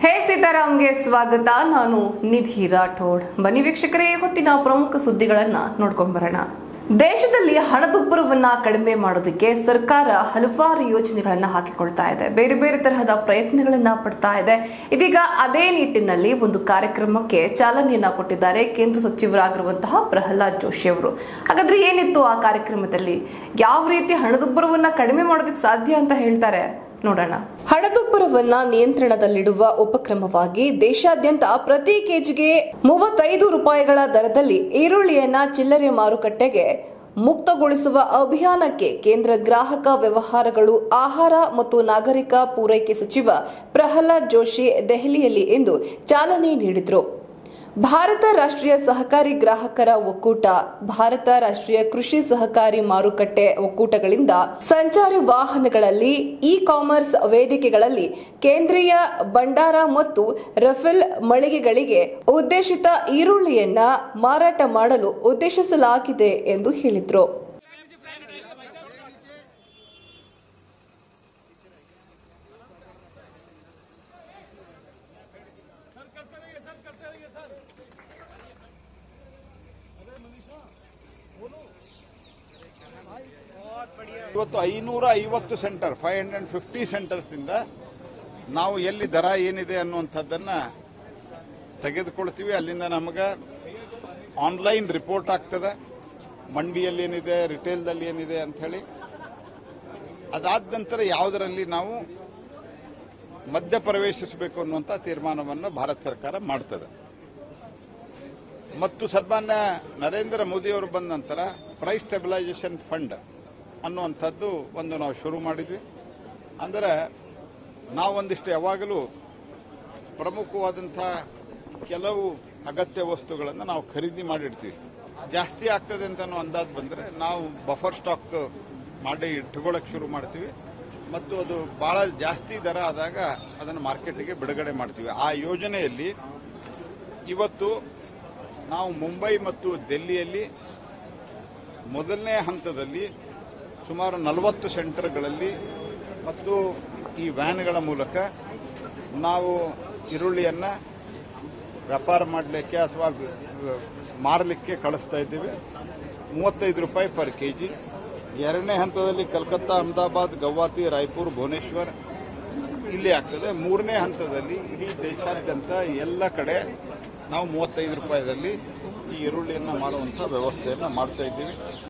ಹೇ ಸೀತಾರಾಮ್ಗೆ ಸ್ವಾಗತ ನಾನು ನಿಧಿ ರಾಠೋಡ್ ಬನ್ನಿ ವೀಕ್ಷಕರೇ ಹೊತ್ತಿನ ಪ್ರಮುಖ ಸುದ್ದಿಗಳನ್ನ ನೋಡ್ಕೊಂಡ್ ಬರೋಣ ದೇಶದಲ್ಲಿ ಹಣದುಬ್ಬರವನ್ನ ಕಡಿಮೆ ಮಾಡೋದಕ್ಕೆ ಸರ್ಕಾರ ಹಲವಾರು ಯೋಜನೆಗಳನ್ನ ಹಾಕಿಕೊಳ್ತಾ ಇದೆ ಬೇರೆ ಬೇರೆ ತರಹದ ಪ್ರಯತ್ನಗಳನ್ನ ಪಡ್ತಾ ಇದೆ ಇದೀಗ ಅದೇ ನಿಟ್ಟಿನಲ್ಲಿ ಒಂದು ಕಾರ್ಯಕ್ರಮಕ್ಕೆ ಚಾಲನೆಯನ್ನ ಕೊಟ್ಟಿದ್ದಾರೆ ಕೇಂದ್ರ ಸಚಿವರಾಗಿರುವಂತಹ ಪ್ರಹ್ಲಾದ್ ಜೋಶಿ ಅವರು ಹಾಗಾದ್ರೆ ಏನಿತ್ತು ಆ ಕಾರ್ಯಕ್ರಮದಲ್ಲಿ ಯಾವ ರೀತಿ ಹಣದುಬ್ಬರವನ್ನ ಕಡಿಮೆ ಮಾಡೋದಕ್ಕೆ ಸಾಧ್ಯ ಅಂತ ಹೇಳ್ತಾರೆ ನೋಡೋಣ ಹಣದುಬ್ಬರವನ್ನ ನಿಯಂತ್ರಣದಲ್ಲಿಡುವ ಉಪಕ್ರಮವಾಗಿ ದೇಶಾದ್ಯಂತ ಪ್ರತಿ ಕೆಜಿಗೆ ಮೂವತ್ತೈದು ರೂಪಾಯಿಗಳ ದರದಲ್ಲಿ ಈರುಳ್ಳಿಯನ್ನ ಚಿಲ್ಲರೆ ಮಾರುಕಟ್ಟೆಗೆ ಮುಕ್ತಗೊಳಿಸುವ ಅಭಿಯಾನಕ್ಕೆ ಕೇಂದ್ರ ಗ್ರಾಹಕ ವ್ಯವಹಾರಗಳು ಆಹಾರ ಮತ್ತು ನಾಗರಿಕ ಪೂರೈಕೆ ಸಚಿವ ಪ್ರಹ್ಲಾದ್ ಜೋಶಿ ದೆಹಲಿಯಲ್ಲಿ ಇಂದು ಚಾಲನೆ ನೀಡಿದರು ಭಾರತ ರಾಷ್ಟ್ರೀಯ ಸಹಕಾರಿ ಗ್ರಾಹಕರ ಒಕ್ಕೂಟ ಭಾರತ ರಾಷ್ಟ್ರೀಯ ಕೃಷಿ ಸಹಕಾರಿ ಮಾರುಕಟ್ಟೆ ಒಕ್ಕೂಟಗಳಿಂದ ಸಂಚಾರಿ ವಾಹನಗಳಲ್ಲಿ ಇ ಕಾಮರ್ಸ್ ವೇದಿಕೆಗಳಲ್ಲಿ ಕೇಂದ್ರೀಯ ಭಂಡಾರ ಮತ್ತು ರಫೇಲ್ ಮಳಿಗೆಗಳಿಗೆ ಉದ್ದೇಶಿತ ಈರುಳ್ಳಿಯನ್ನ ಮಾರಾಟ ಮಾಡಲು ಉದ್ದೇಶಿಸಲಾಗಿದೆ ಎಂದು ಹೇಳಿದರು ಇವತ್ತು ಐನೂರ ಐವತ್ತು ಸೆಂಟರ್ ಫೈವ್ ಹಂಡ್ರೆಡ್ ಫಿಫ್ಟಿ ಸೆಂಟರ್ಸ್ನಿಂದ ನಾವು ಎಲ್ಲಿ ದರ ಏನಿದೆ ಅನ್ನುವಂಥದ್ದನ್ನ ತೆಗೆದುಕೊಳ್ತೀವಿ ಅಲ್ಲಿಂದ ನಮಗೆ ಆನ್ಲೈನ್ ರಿಪೋರ್ಟ್ ಆಗ್ತದೆ ಮಂಡಿಯಲ್ಲಿ ಏನಿದೆ ರಿಟೇಲ್ದಲ್ಲಿ ಏನಿದೆ ಅಂತ ಹೇಳಿ ಅದಾದ ನಂತರ ಯಾವುದರಲ್ಲಿ ನಾವು ಮಧ್ಯ ಪ್ರವೇಶಿಸಬೇಕು ಅನ್ನುವಂಥ ತೀರ್ಮಾನವನ್ನು ಭಾರತ ಸರ್ಕಾರ ಮಾಡ್ತದೆ ಮತ್ತು ಸನ್ಮಾನ್ಯ ನರೇಂದ್ರ ಮೋದಿಯವರು ಬಂದ ನಂತರ ಪ್ರೈಸ್ ಸ್ಟೆಬಿಲೈಸೇಷನ್ ಫಂಡ್ ಅನ್ನುವಂಥದ್ದು ಒಂದು ನಾವು ಶುರು ಮಾಡಿದ್ವಿ ಅಂದರೆ ನಾವೊಂದಿಷ್ಟು ಯಾವಾಗಲೂ ಪ್ರಮುಖವಾದಂಥ ಕೆಲವು ಅಗತ್ಯ ವಸ್ತುಗಳನ್ನು ನಾವು ಖರೀದಿ ಮಾಡಿಡ್ತೀವಿ ಜಾಸ್ತಿ ಆಗ್ತದೆ ಅಂತ ಅನ್ನೋ ಅಂದಾಜು ಬಂದರೆ ನಾವು ಬಫರ್ ಸ್ಟಾಕ್ ಮಾಡಿ ಇಟ್ಕೊಳ್ಳೋಕೆ ಶುರು ಮಾಡ್ತೀವಿ ಮತ್ತು ಅದು ಬಹಳ ಜಾಸ್ತಿ ದರ ಆದಾಗ ಅದನ್ನು ಮಾರ್ಕೆಟಿಗೆ ಬಿಡುಗಡೆ ಮಾಡ್ತೀವಿ ಆ ಯೋಜನೆಯಲ್ಲಿ ಇವತ್ತು ನಾವು ಮುಂಬೈ ಮತ್ತು ದೆಹಲಿಯಲ್ಲಿ ಮೊದಲನೇ ಹಂತದಲ್ಲಿ ಸುಮಾರು ನಲವತ್ತು ಸೆಂಟರ್ಗಳಲ್ಲಿ ಮತ್ತು ಈ ವ್ಯಾನ್ಗಳ ಮೂಲಕ ನಾವು ಈರುಳ್ಳಿಯನ್ನು ವ್ಯಾಪಾರ ಮಾಡಲಿಕ್ಕೆ ಅಥವಾ ಮಾರಲಿಕ್ಕೆ ಕಳಿಸ್ತಾ ಇದ್ದೀವಿ ಮೂವತ್ತೈದು ರೂಪಾಯಿ ಪರ್ ಕೆ ಜಿ ಎರಡನೇ ಹಂತದಲ್ಲಿ ಕಲ್ಕತ್ತಾ ಅಹಮದಾಬಾದ್ ಗೌಹಾತಿ ರಾಯ್ಪುರ್ ಭುವನೇಶ್ವರ್ ಇಲ್ಲಿ ಆಗ್ತದೆ ಮೂರನೇ ಹಂತದಲ್ಲಿ ಇಡೀ ದೇಶಾದ್ಯಂತ ಎಲ್ಲ ಕಡೆ ನಾವು ಮೂವತ್ತೈದು ರೂಪಾಯಿದಲ್ಲಿ ಈ ಈರುಳ್ಳಿಯನ್ನು ಮಾರುವಂಥ ವ್ಯವಸ್ಥೆಯನ್ನು ಮಾಡ್ತಾ ಇದ್ದೀವಿ